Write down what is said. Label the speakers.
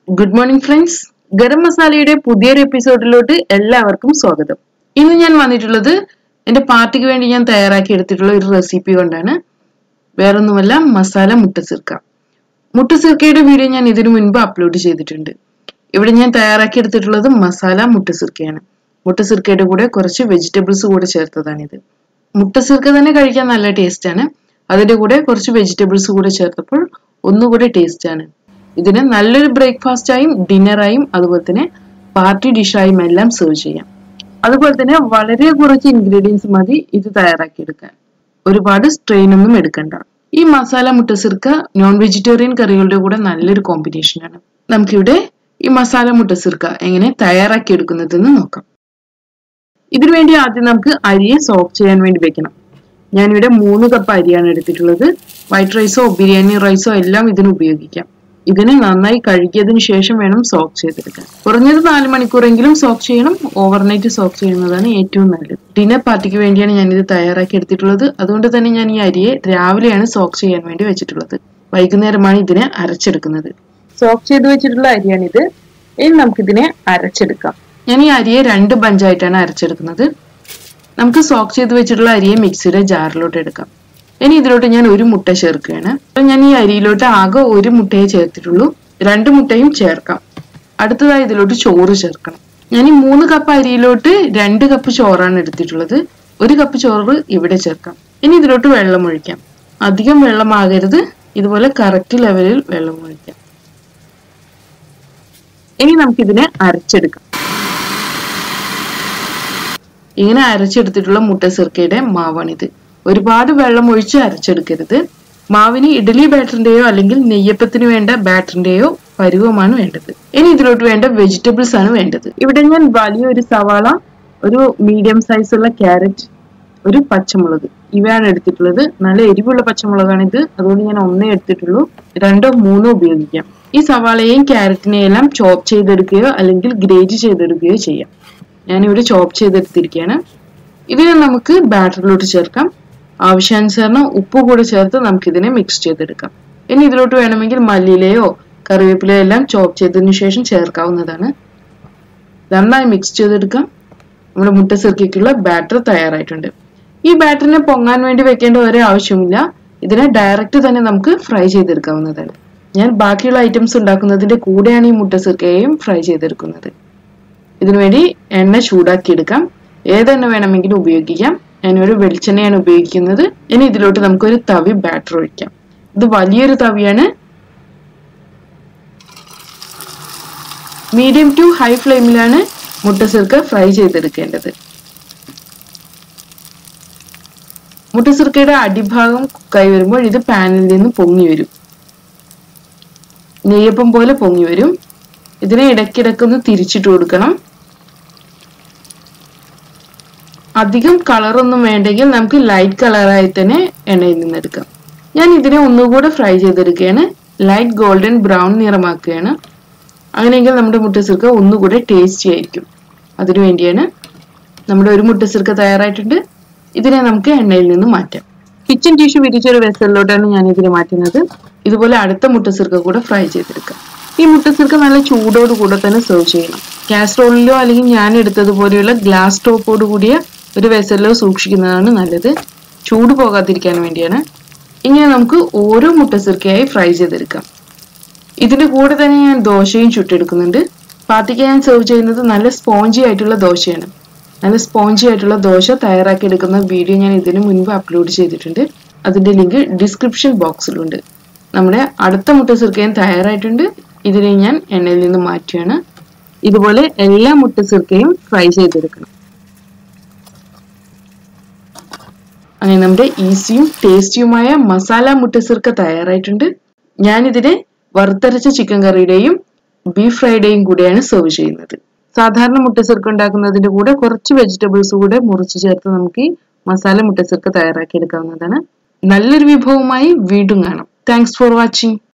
Speaker 1: good morning friends garam മസാലയുടെ പുതിയൊരു എപ്പിസോഡിലോട്ട് എല്ലാവർക്കും സ്വാഗതം ഇന്ന് ഞാൻ വന്നിട്ടുള്ളത് എന്റെ പാർട്ടിക്ക് വേണ്ടി ഞാൻ തയ്യാറാക്കി എടുത്തിട്ടുള്ള ഒരു റെസിപ്പി കൊണ്ടാണ് വേറൊന്നുമല്ല മസാല മുട്ടസിർക്ക മുട്ടസിർക്കയുടെ വീഡിയോ ഞാൻ ഇതിനു മുൻപ് അപ്ലോഡ് ചെയ്തിട്ടുണ്ട് ഇവിടെ ഞാൻ തയ്യാറാക്കി എടുത്തിട്ടുള്ളത് മസാല മുട്ടസിർക്കയാണ് മുട്ടസിർക്കയുടെ കൂടെ കുറച്ച് വെജിറ്റബിൾസ് കൂടെ ചേർത്തതാണിത് മുട്ടസിർക്ക തന്നെ കഴിക്കാൻ നല്ല ടേസ്റ്റ് ആണ് അതിന്റെ കൂടെ കുറച്ച് വെജിറ്റബിൾസ് കൂടെ ചേർത്തപ്പോൾ ഒന്നുകൂടെ ടേസ്റ്റ് ആണ് ഇതിന് നല്ലൊരു ബ്രേക്ക്ഫാസ്റ്റായും ഡിന്നറായും അതുപോലെ തന്നെ പാർട്ടി ഡിഷായും എല്ലാം സെർവ് ചെയ്യാം അതുപോലെ തന്നെ വളരെ കുറച്ച് ഇൻഗ്രീഡിയൻസ് മതി ഇത് തയ്യാറാക്കിയെടുക്കാൻ ഒരുപാട് സ്ട്രെയിൻ ഒന്നും എടുക്കണ്ട ഈ മസാല മുട്ടസിർക്ക നോൺ വെജിറ്റേറിയൻ കറികളുടെ കൂടെ നല്ലൊരു കോമ്പിനേഷനാണ് നമുക്കിവിടെ ഈ മസാല മുട്ടസിർക്ക എങ്ങനെ തയ്യാറാക്കിയെടുക്കുന്നതെന്ന് നോക്കാം ഇതിനു വേണ്ടി ആദ്യം നമുക്ക് അരിയെ സോക്ക് ചെയ്യാൻ വേണ്ടി വെക്കണം ഞാനിവിടെ മൂന്ന് കപ്പ് അരിയാണ് എടുത്തിട്ടുള്ളത് വൈറ്റ് റൈസോ ബിരിയാണി റൈസോ എല്ലാം ഇതിന് ഉപയോഗിക്കാം ഇതിനെ നന്നായി കഴുകിയതിന് ശേഷം വേണം സോക്ക് ചെയ്തെടുക്കാൻ കുറഞ്ഞത് നാല് മണിക്കൂറെങ്കിലും സോക്ക് ചെയ്യണം ഓവർനൈറ്റ് സോക്ക് ചെയ്യുന്നതാണ് ഏറ്റവും നല്ലത് ഡിന്നർ പാർട്ടിക്ക് വേണ്ടിയാണ് ഞാൻ ഇത് തയ്യാറാക്കി എടുത്തിട്ടുള്ളത് അതുകൊണ്ട് തന്നെ ഞാൻ ഈ അരിയെ രാവിലെയാണ് സോക്ക് ചെയ്യാൻ വേണ്ടി വെച്ചിട്ടുള്ളത് വൈകുന്നേരമാണ് ഇതിനെ അരച്ചെടുക്കുന്നത് സോക്ക് ചെയ്ത് വെച്ചിട്ടുള്ള അരിയാണിത് ഇനി നമുക്കിതിനെ അരച്ചെടുക്കാം ഞാൻ ഈ അരിയെ രണ്ട് ബഞ്ചായിട്ടാണ് അരച്ചെടുക്കുന്നത് നമുക്ക് സോക്ക് ചെയ്ത് വെച്ചിട്ടുള്ള അരിയെ മിക്സിയുടെ ജാറിലോട്ട് എടുക്കാം ഇനി ഇതിലോട്ട് ഞാൻ ഒരു മുട്ട ചേർക്കുകയാണ് അപ്പൊ ഞാൻ ഈ അരിയിലോട്ട് ആകെ ഒരു മുട്ടയെ ചേർത്തിട്ടുള്ളൂ രണ്ട് മുട്ടയും ചേർക്കാം അടുത്തതായി ഇതിലോട്ട് ചോറ് ചേർക്കണം ഞാൻ ഈ മൂന്ന് കപ്പ് അരിയിലോട്ട് രണ്ട് കപ്പ് ചോറാണ് എടുത്തിട്ടുള്ളത് ഒരു കപ്പ് ചോറ് ഇവിടെ ചേർക്കാം ഇനി ഇതിലോട്ട് വെള്ളം ഒഴിക്കാം അധികം വെള്ളമാകരുത് ഇതുപോലെ കറക്റ്റ് ലെവലിൽ വെള്ളം ഒഴിക്കാം ഇനി നമുക്കിതിനെ അരച്ചെടുക്കാം ഇങ്ങനെ അരച്ചെടുത്തിട്ടുള്ള മുട്ട സിർക്കയുടെ മാവാണിത് ഒരുപാട് വെള്ളം ഒഴിച്ച് അരച്ചെടുക്കരുത് മാവിന് ഇഡലി ബാറ്ററിന്റെയോ അല്ലെങ്കിൽ നെയ്യപ്പത്തിന് വേണ്ട ബാറ്ററിന്റെയോ പരുവമാണ് വേണ്ടത് ഇനി ഇതിലോട്ട് വേണ്ട വെജിറ്റബിൾസ് ആണ് വേണ്ടത് ഇവിടെ ഞാൻ വലിയൊരു സവാള ഒരു മീഡിയം സൈസുള്ള ക്യാരറ്റ് ഒരു പച്ചമുളക് ഇവയാണ് എടുത്തിട്ടുള്ളത് നല്ല എരിവുള്ള പച്ചമുളകാണ് ഇത് അതുകൊണ്ട് ഞാൻ ഒന്നേ എടുത്തിട്ടുള്ളൂ രണ്ടോ മൂന്നോ ഉപയോഗിക്കാം ഈ സവാളയെയും ക്യാരറ്റിനെയും എല്ലാം ചോപ്പ് ചെയ്തെടുക്കുകയോ അല്ലെങ്കിൽ ഗ്രേറ്റ് ചെയ്തെടുക്കുകയോ ചെയ്യാം ഞാനിവിടെ ചോപ്പ് ചെയ്തെടുത്തിരിക്കുകയാണ് ഇതിനെ നമുക്ക് ബാറ്ററിലോട്ട് ചേർക്കാം ആവശ്യാനുസരണം ഉപ്പ് കൂടെ ചേർത്ത് നമുക്കിതിനെ മിക്സ് ചെയ്തെടുക്കാം ഇനി ഇതിലോട്ട് വേണമെങ്കിൽ മല്ലിയിലയോ കറിവേപ്പിലയോ എല്ലാം ചോപ്പ് ചെയ്തതിനു ശേഷം ചേർക്കാവുന്നതാണ് നന്നായി മിക്സ് ചെയ്തെടുക്കാം നമ്മുടെ മുട്ട സിർക്കയ്ക്കുള്ള ബാറ്റർ തയ്യാറായിട്ടുണ്ട് ഈ ബാറ്ററിനെ പൊങ്ങാൻ വേണ്ടി വെക്കേണ്ട ഒരു ആവശ്യമില്ല ഇതിനെ ഡയറക്റ്റ് തന്നെ നമുക്ക് ഫ്രൈ ചെയ്തെടുക്കാവുന്നതാണ് ഞാൻ ബാക്കിയുള്ള ഐറ്റംസ് ഉണ്ടാക്കുന്നതിന്റെ കൂടെയാണ് ഈ മുട്ട സിർക്കയെയും ഫ്രൈ ചെയ്തെടുക്കുന്നത് ഇതിനുവേണ്ടി എണ്ണ ചൂടാക്കിയെടുക്കാം ഏതെണ്ണ വേണമെങ്കിലും ഉപയോഗിക്കാം ഞാനൊരു വെളിച്ചെണ്ണയാണ് ഉപയോഗിക്കുന്നത് ഇനി ഇതിലോട്ട് നമുക്കൊരു തവി ബാറ്റർ ഒഴിക്കാം ഇത് വലിയൊരു തവിയാണ് മീഡിയം ടു ഹൈ ഫ്ലെയിമിലാണ് മുട്ട സിർക്ക ഫ്രൈ ചെയ്തെടുക്കേണ്ടത് മുട്ട സിർക്കയുടെ അടിഭാഗം കൈ വരുമ്പോൾ ഇത് പാനിൽ നിന്ന് പൊങ്ങി വരും നെയ്യപ്പം പോലെ പൊങ്ങി വരും ഇതിനെ ഇടയ്ക്കിടയ്ക്കൊന്ന് തിരിച്ചിട്ട് കൊടുക്കണം അധികം കളറൊന്നും വേണ്ടെങ്കിൽ നമുക്ക് ലൈറ്റ് കളറായി തന്നെ എണ്ണയിൽ നിന്ന് എടുക്കാം ഞാൻ ഇതിനെ ഒന്നുകൂടെ ഫ്രൈ ചെയ്തെടുക്കുകയാണ് ലൈറ്റ് ഗോൾഡൻ ബ്രൗൺ നിറമാക്കുകയാണ് അങ്ങനെയെങ്കിൽ നമ്മുടെ മുട്ടസിർക്ക ഒന്നുകൂടെ ടേസ്റ്റി ആയിരിക്കും അതിനു വേണ്ടിയാണ് നമ്മുടെ ഒരു മുട്ടസിർക്ക തയ്യാറായിട്ടുണ്ട് ഇതിനെ നമുക്ക് എണ്ണയിൽ നിന്ന് മാറ്റാം കിച്ചൺ ടിഷ്യൂ വിരിച്ചൊരു വെസലിലോട്ടാണ് ഞാൻ ഇതിനെ മാറ്റുന്നത് ഇതുപോലെ അടുത്ത മുട്ടസിർക്ക കൂടെ ഫ്രൈ ചെയ്തെടുക്കാം ഈ മുട്ടസിർക്ക നല്ല ചൂടോട് കൂടെ തന്നെ സെർവ് ചെയ്യണം കാസറോളിലോ അല്ലെങ്കിൽ ഞാൻ എടുത്തതുപോലെയുള്ള ഗ്ലാസ് ടോപ്പോട് കൂടിയ ഒരു വെസലിലോ സൂക്ഷിക്കുന്നതാണ് നല്ലത് ചൂട് പോകാതിരിക്കാൻ വേണ്ടിയാണ് ഇങ്ങനെ നമുക്ക് ഓരോ മുട്ടസിർക്കയായി ഫ്രൈ ചെയ്തെടുക്കാം ഇതിന്റെ കൂടെ തന്നെ ഞാൻ ദോശയും ചുട്ടെടുക്കുന്നുണ്ട് പാർട്ടിക്ക് ഞാൻ സെർവ് ചെയ്യുന്നത് നല്ല സ്പോഞ്ചി ആയിട്ടുള്ള ദോശയാണ് നല്ല സ്പോഞ്ചി ആയിട്ടുള്ള ദോശ തയ്യാറാക്കി എടുക്കുന്ന വീഡിയോ ഞാൻ ഇതിനു മുൻപ് അപ്ലോഡ് ചെയ്തിട്ടുണ്ട് അതിന്റെ ലിങ്ക് ഡിസ്ക്രിപ്ഷൻ ബോക്സിലുണ്ട് നമ്മുടെ അടുത്ത മുട്ട സിർക്കയും തയ്യാറായിട്ടുണ്ട് ഇതിനെ ഞാൻ എണ്ണയിൽ നിന്ന് മാറ്റുകയാണ് ഇതുപോലെ എല്ലാ മുട്ട സിർക്കയും ഫ്രൈ ചെയ്തെടുക്കണം അങ്ങനെ നമ്മുടെ ഈസിയും ടേസ്റ്റിയുമായ മസാല മുട്ട സിർക്ക തയ്യാറായിട്ടുണ്ട് ഞാനിതിനെ വറുത്തരച്ച ചിക്കൻ കറിയുടെയും ബീഫ് ഫ്രൈയുടെയും കൂടെയാണ് സെർവ് ചെയ്യുന്നത് സാധാരണ മുട്ടസിർക്ക് ഉണ്ടാക്കുന്നതിന്റെ കൂടെ കുറച്ച് വെജിറ്റബിൾസ് കൂടെ മുറിച്ച് ചേർത്ത് നമുക്ക് ഈ മസാല മുട്ടസിർക്ക് തയ്യാറാക്കി എടുക്കാവുന്നതാണ് നല്ലൊരു വിഭവമായി വീണ്ടും കാണാം താങ്ക്സ് ഫോർ വാച്ചിങ്